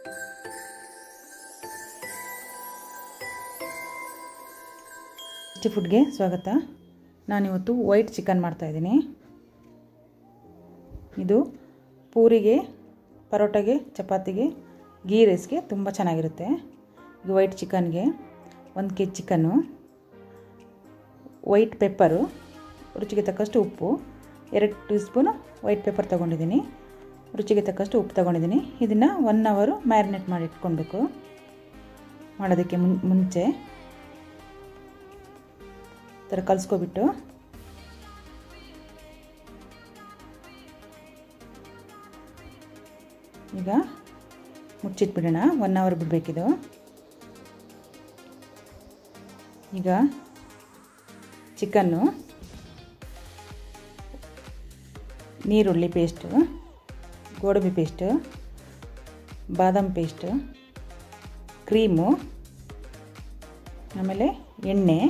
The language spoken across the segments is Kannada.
ಟೇಸ್ಟಿ ಫುಡ್ಗೆ ಸ್ವಾಗತ ನಾನಿವತ್ತು ವೈಟ್ ಚಿಕನ್ ಮಾಡ್ತಾಯಿದ್ದೀನಿ ಇದು ಪೂರಿಗೆ ಪರೋಟಗೆ ಚಪಾತಿಗೆ ಗೀ ರೈಸ್ಗೆ ತುಂಬ ಚೆನ್ನಾಗಿರುತ್ತೆ ಇದು ವೈಟ್ ಚಿಕನ್ಗೆ ಒಂದು K G chicken white pepper ರುಚಿಗೆ ತಕ್ಕಷ್ಟು ಉಪ್ಪು ಎರಡು ಟೀ ಸ್ಪೂನು ವೈಟ್ ಪೆಪ್ಪರ್ ತೊಗೊಂಡಿದ್ದೀನಿ ರುಚಿಗೆ ತಕ್ಕಷ್ಟು ಉಪ್ಪು ತೊಗೊಂಡಿದ್ದೀನಿ ಇದನ್ನು ಒನ್ ಅವರು ಮ್ಯಾರಿನೇಟ್ ಮಾಡಿ ಇಟ್ಕೊಳ್ಬೇಕು ಮಾಡೋದಕ್ಕೆ ಮುನ್ ಮುಂಚೆ ಥರ ಕಲಿಸ್ಕೊಬಿಟ್ಟು ಈಗ ಮುಚ್ಚಿಟ್ಬಿಡೋಣ ಒನ್ ಅವರ್ ಬಿಡಬೇಕಿದು ಈಗ ಚಿಕನ್ನು ನೀರುಳ್ಳಿ ಪೇಸ್ಟು ಗೋಡಂಬಿ ಪೇಸ್ಟು ಬಾದಾಮ್ ಪೇಸ್ಟು ಕ್ರೀಮು ಆಮೇಲೆ ಎಣ್ಣೆ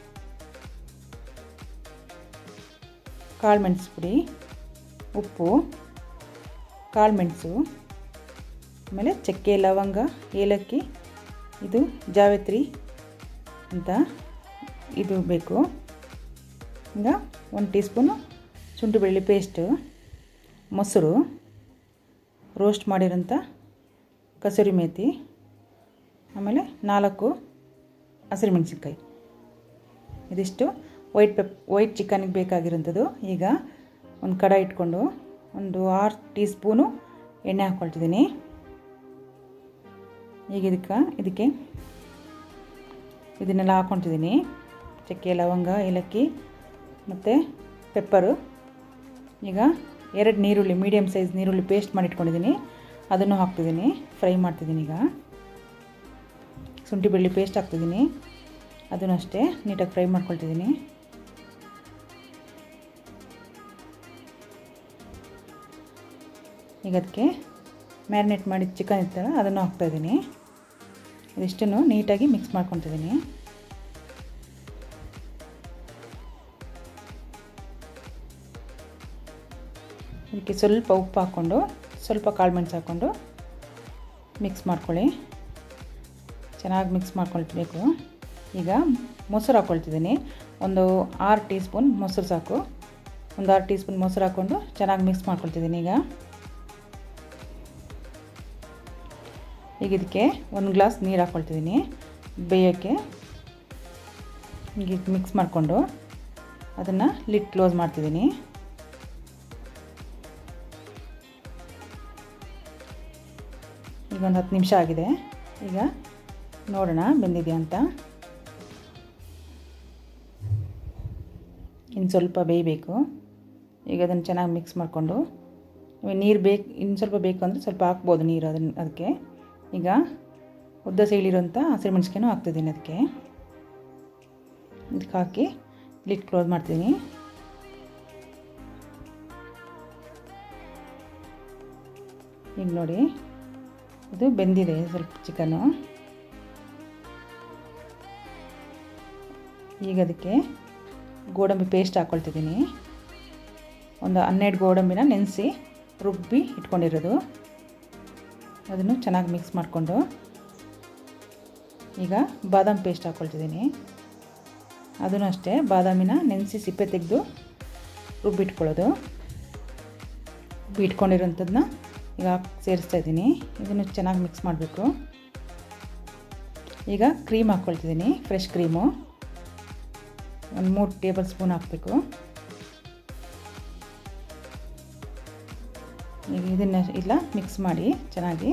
ಕಾಳುಮೆಣಸು ಪುಡಿ ಉಪ್ಪು ಕಾಳುಮೆಣಸು ಆಮೇಲೆ ಚಕ್ಕೆ ಲವಂಗ ಏಲಕ್ಕಿ ಇದು ಜಾವೆತ್ರಿ ಅಂತ ಇದು ಬೇಕು ಈಗ ಒಂದು ಟೀ ಸ್ಪೂನು ಶುಂಠಿ ಬೆಳ್ಳುಳ್ಳಿ ಪೇಸ್ಟು ಮೊಸರು ರೋಸ್ಟ್ ಮಾಡಿರೋಂಥ ಕಸೂರಿ ಮೇಥಿ ಆಮೇಲೆ ನಾಲ್ಕು ಹಸಿರು ಮೆಣಸಿನ್ಕಾಯಿ ಇದಿಷ್ಟು ವೈಟ್ ಪೆಪ್ ವೈಟ್ ಚಿಕನ್ಗೆ ಬೇಕಾಗಿರೋಂಥದ್ದು ಈಗ ಒಂದು ಕಡ ಇಟ್ಕೊಂಡು ಒಂದು ಆರು ಟೀ ಸ್ಪೂನು ಎಣ್ಣೆ ಹಾಕ್ಕೊಳ್ತಿದ್ದೀನಿ ಈಗ ಇದಕ್ಕೆ ಇದಕ್ಕೆ ಇದನ್ನೆಲ್ಲ ಹಾಕ್ಕೊಳ್ತಿದ್ದೀನಿ ಚಕ್ಕೆ ಲವಂಗ ಏಲಕ್ಕಿ ಮತ್ತು ಪೆಪ್ಪರು ಈಗ ಎರಡು ನೀರುಳ್ಳಿ ಮೀಡಿಯಮ್ ಸೈಜ್ ನೀರುಳ್ಳಿ ಪೇಸ್ಟ್ ಮಾಡಿ ಇಟ್ಕೊಂಡಿದ್ದೀನಿ ಅದನ್ನು ಹಾಕ್ತಿದ್ದೀನಿ ಫ್ರೈ ಮಾಡ್ತಿದ್ದೀನಿ ಈಗ ಶುಂಠಿ ಬೆಳ್ಳಿ ಪೇಸ್ಟ್ ಹಾಕ್ತಿದ್ದೀನಿ ಅದನ್ನು ಅಷ್ಟೇ ನೀಟಾಗಿ ಫ್ರೈ ಮಾಡ್ಕೊಳ್ತಿದ್ದೀನಿ ಈಗ ಅದಕ್ಕೆ ಮ್ಯಾರಿನೇಟ್ ಮಾಡಿದ ಚಿಕನ್ ಇತ್ತಲ್ಲ ಅದನ್ನು ಹಾಕ್ತಾಯಿದ್ದೀನಿ ಇದಿಷ್ಟನ್ನು ನೀಟಾಗಿ ಮಿಕ್ಸ್ ಮಾಡ್ಕೊತಿದ್ದೀನಿ ಇದಕ್ಕೆ ಸ್ವಲ್ಪ ಉಪ್ಪು ಹಾಕ್ಕೊಂಡು ಸ್ವಲ್ಪ ಕಾಳು ಮೆಣಸು ಹಾಕ್ಕೊಂಡು ಮಿಕ್ಸ್ ಮಾಡ್ಕೊಳ್ಳಿ ಚೆನ್ನಾಗಿ ಮಿಕ್ಸ್ ಮಾಡ್ಕೊಳ್ಬೇಕು ಈಗ ಮೊಸರು ಹಾಕ್ಕೊಳ್ತಿದ್ದೀನಿ ಒಂದು ಆರು ಟೀ ಸ್ಪೂನ್ ಮೊಸರು ಸಾಕು ಒಂದು ಆರು ಟೀ ಸ್ಪೂನ್ ಮೊಸರು ಹಾಕ್ಕೊಂಡು ಚೆನ್ನಾಗಿ ಮಿಕ್ಸ್ ಮಾಡ್ಕೊಳ್ತಿದ್ದೀನಿ ಈಗ ಈಗ ಇದಕ್ಕೆ ಒಂದು ಗ್ಲಾಸ್ ನೀರು ಹಾಕ್ಕೊಳ್ತಿದ್ದೀನಿ ಬೇಯೋಕ್ಕೆ ಈಗ ಮಿಕ್ಸ್ ಮಾಡಿಕೊಂಡು ಅದನ್ನು ಲಿಡ್ ಕ್ಲೋಸ್ ಮಾಡ್ತಿದ್ದೀನಿ ಈಗ ಒಂದು ಹತ್ತು ನಿಮಿಷ ಆಗಿದೆ ಈಗ ನೋಡೋಣ ಬೆಂದಿದೆಯಾ ಅಂತ ಇನ್ನು ಸ್ವಲ್ಪ ಬೇಯಬೇಕು ಈಗ ಅದನ್ನು ಚೆನ್ನಾಗಿ ಮಿಕ್ಸ್ ಮಾಡಿಕೊಂಡು ನೀರು ಬೇಕು ಇನ್ನು ಸ್ವಲ್ಪ ಬೇಕು ಅಂದರೆ ಸ್ವಲ್ಪ ಹಾಕ್ಬೋದು ನೀರು ಅದನ್ನು ಅದಕ್ಕೆ ಈಗ ಉದ್ದ ಸೀಳಿರೋಂಥ ಹಸಿರುಮೆಣ್ಸಿಕಾಯನ್ನು ಹಾಕ್ತಿದ್ದೀನಿ ಅದಕ್ಕೆ ಇದಕ್ಕೆ ಹಾಕಿ ಲಿಟ್ ಕ್ಲೋಸ್ ಮಾಡ್ತೀನಿ ಈಗ ನೋಡಿ ಇದು ಬೆಂದಿದೆ ಸ್ವಲ್ಪ ಚಿಕನ್ನು ಈಗ ಅದಕ್ಕೆ ಗೋಡಂಬಿ ಪೇಸ್ಟ್ ಹಾಕ್ಕೊಳ್ತಿದ್ದೀನಿ ಒಂದು ಹನ್ನೆರಡು ಗೋಡಂಬಿನ ನೆನೆಸಿ ರುಬ್ಬಿ ಇಟ್ಕೊಂಡಿರೋದು ಅದನ್ನು ಚೆನ್ನಾಗಿ ಮಿಕ್ಸ್ ಮಾಡಿಕೊಂಡು ಈಗ ಬಾದಾಮ್ ಪೇಸ್ಟ್ ಹಾಕ್ಕೊಳ್ತಿದ್ದೀನಿ ಅದನ್ನು ಅಷ್ಟೇ ಬಾದಾಮಿನ ನೆನೆಸಿ ಸಿಪ್ಪೆ ತೆಗೆದು ರುಬ್ಬಿಟ್ಕೊಳ್ಳೋದು ಇಟ್ಕೊಂಡಿರೋಂಥದ್ದನ್ನ ಈಗ ಸೇರಿಸ್ತಾ ಇದ್ದೀನಿ ಇದನ್ನು ಚೆನ್ನಾಗಿ ಮಿಕ್ಸ್ ಮಾಡಬೇಕು ಈಗ ಕ್ರೀಮ್ ಹಾಕ್ಕೊಳ್ತಿದ್ದೀನಿ ಫ್ರೆಶ್ ಕ್ರೀಮು ಒಂದು ಮೂರು ಟೇಬಲ್ ಸ್ಪೂನ್ ಹಾಕಬೇಕು ಈಗ ಇದನ್ನು ಇಲ್ಲ ಮಿಕ್ಸ್ ಮಾಡಿ ಚೆನ್ನಾಗಿ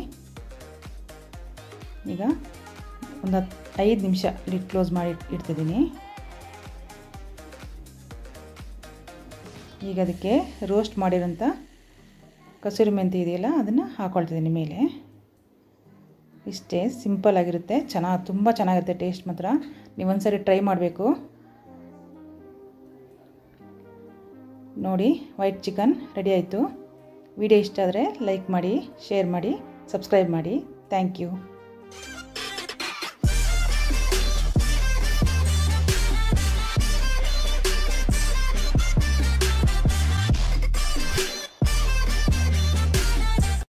ಈಗ ಒಂದು ಹತ್ತು ಐದು ನಿಮಿಷ ಲಿಡ್ ಕ್ಲೋಸ್ ಮಾಡಿ ಇಡ್ತಿದ್ದೀನಿ ಈಗ ಅದಕ್ಕೆ ರೋಸ್ಟ್ ಮಾಡಿರೋಂಥ ಕಸೂರಿ ಮೆಂತಿ ಇದೆಯಲ್ಲ ಅದನ್ನು ಹಾಕ್ಕೊಳ್ತಿದ್ದೀನಿ ಮೇಲೆ ಇಷ್ಟೇ ಸಿಂಪಲ್ ಆಗಿರುತ್ತೆ ಚೆನ್ನಾಗಿ ತುಂಬ ಚೆನ್ನಾಗಿರುತ್ತೆ ಟೇಸ್ಟ್ ಮಾತ್ರ ನೀವು ಒಂದ್ಸರಿ ಟ್ರೈ ಮಾಡಬೇಕು ನೋಡಿ ವೈಟ್ ಚಿಕನ್ ರೆಡಿ ಆಯಿತು ವಿಡಿಯೋ ಇಷ್ಟ ಆದರೆ ಲೈಕ್ ಮಾಡಿ ಶೇರ್ ಮಾಡಿ ಸಬ್ಸ್ಕ್ರೈಬ್ ಮಾಡಿ ಥ್ಯಾಂಕ್ ಯು